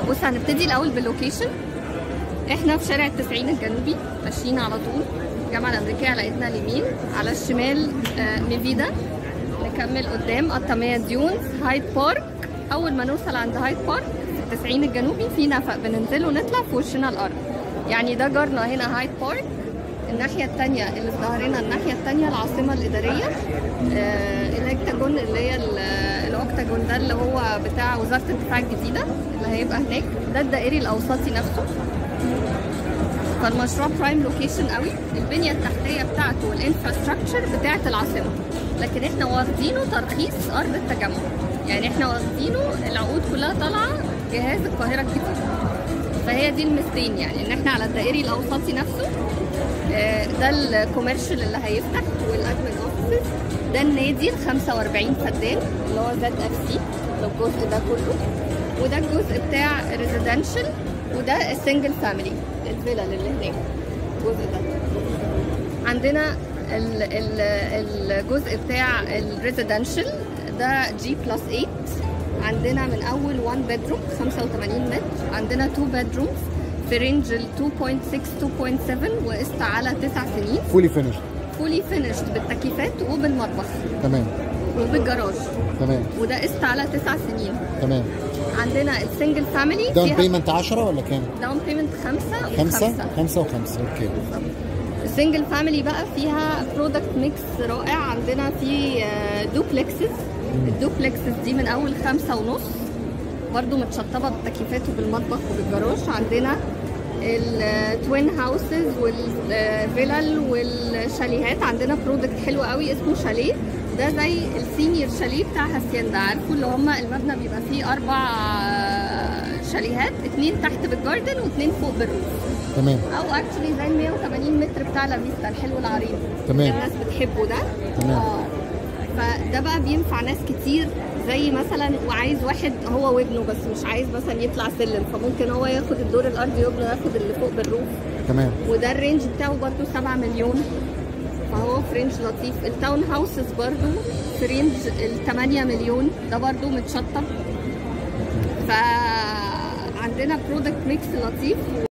بص هنبتدي الاول باللوكيشن احنا في شارع التسعين الجنوبي ماشيين على طول الجامعه الامريكيه على ايدنا اليمين على الشمال آه، ميفيدا نكمل قدام قطامية ديونز هايد بارك اول ما نوصل عند هايد بارك في التسعين الجنوبي في نفق بننزل ونطلع في وشنا الارض يعني ده جارنا هنا هايد بارك الناحية التانية اللي في ظهرنا الناحية التانية العاصمة الإدارية آه، الهكتاجون اللي هي ال- الأوكتاجون ده اللي هو بتاع وزارة الدفاع الجديدة اللي هيبقى هناك ده الدائري الأوسطي نفسه فالمشروع برايم لوكيشن قوي البنية التحتية بتاعته والانفراستراكشر بتاعت العاصمة لكن احنا واخدينه ترخيص أرض التجمع يعني احنا واخدينه العقود كلها طالعة جهاز القاهرة الجديدة فهي دي الميزتين يعني ان احنا على الدائري الاوسطي نفسه آه، ده الكوميرشال اللي هيفتح والادمن اوفيسز ده النادي ال 45 فدان اللي هو زد اف سي الجزء ده كله وده الجزء بتاع ريزيدنشال وده السنجل فاميلي الفيلا اللي هناك الجزء ده عندنا ال- ال- الجزء بتاع الريزيدنشال ده جي بلس 8 عندنا من اول 1 بيدروم 85 متر عندنا 2 بيدرومز في رينج ال 2.6 2.7 وقست على 9 سنين فولي فينيش فولي فينيشد بالتكييفات وبالمطبخ تمام وبالجراج تمام وده قست على 9 سنين تمام عندنا السنجل فاميلي داون بيمنت 10 ولا كام؟ داون بيمنت 5 خمسة خمسة وخمسة اوكي السنجل فاميلي بقى فيها برودكت ميكس رائع عندنا في دوبلكسز الدوبلكسز دي من اول خمسة ونص برضو متشطبة بالتكييفات وبالمطبخ وبالجراج عندنا التوين هاوسز والفيلل والشاليهات عندنا برودكت حلو قوي اسمه شاليه ده زي السينيور شاليه بتاع هاسيندا عارفوا اللي هم المبنى بيبقى فيه اربع آه، شاليهات اتنين تحت بالجاردن واتنين فوق بالروف تمام او اكشلي زي ال 180 متر بتاع لافيستا الحلو العريض تمام. الناس بتحبه ده تمام. آه. فده بقى بينفع ناس كتير زي مثلا وعايز واحد هو وابنه بس مش عايز مثلا يطلع سلم فممكن هو ياخد الدور الارضي وابنه ياخد اللي فوق بالروف تمام وده الرينج بتاعه برضو 7 مليون فهو في رينج لطيف التاون هاوسز برضو في رينج ال 8 مليون ده برضو متشطب فعندنا برودكت ميكس لطيف